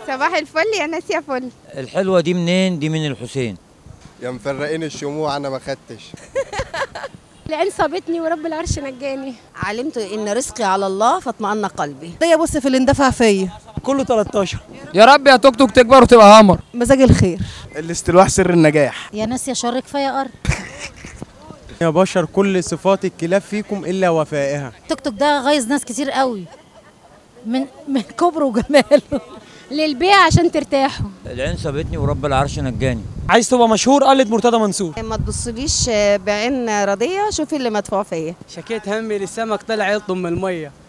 صباح الفل يا ناس يا فل الحلوة دي منين؟ دي من الحسين يا مفرقين الشموع انا ما خدتش العين صابتني ورب العرش نجاني علمت ان رزقي على الله فاطمأن قلبي ده بص في الاندفاع فيا كله 13 يا رب يا توك توك تكبر وتبقى هامر مزاج الخير الاستلواح سر النجاح يا ناس يا شر كفايه ارض يا بشر كل صفات الكلاب فيكم الا وفائها توك توك ده غيظ ناس كتير قوي من من كبره وجماله للبيع عشان ترتاحوا العين سابتني ورب العرش نجاني عايز تبقى مشهور قلد مرتضى منصور ما تبصليش بعين راضيه شوفي اللي مدفوع فيا شكيت همي للسمك طلع يلطم من الميه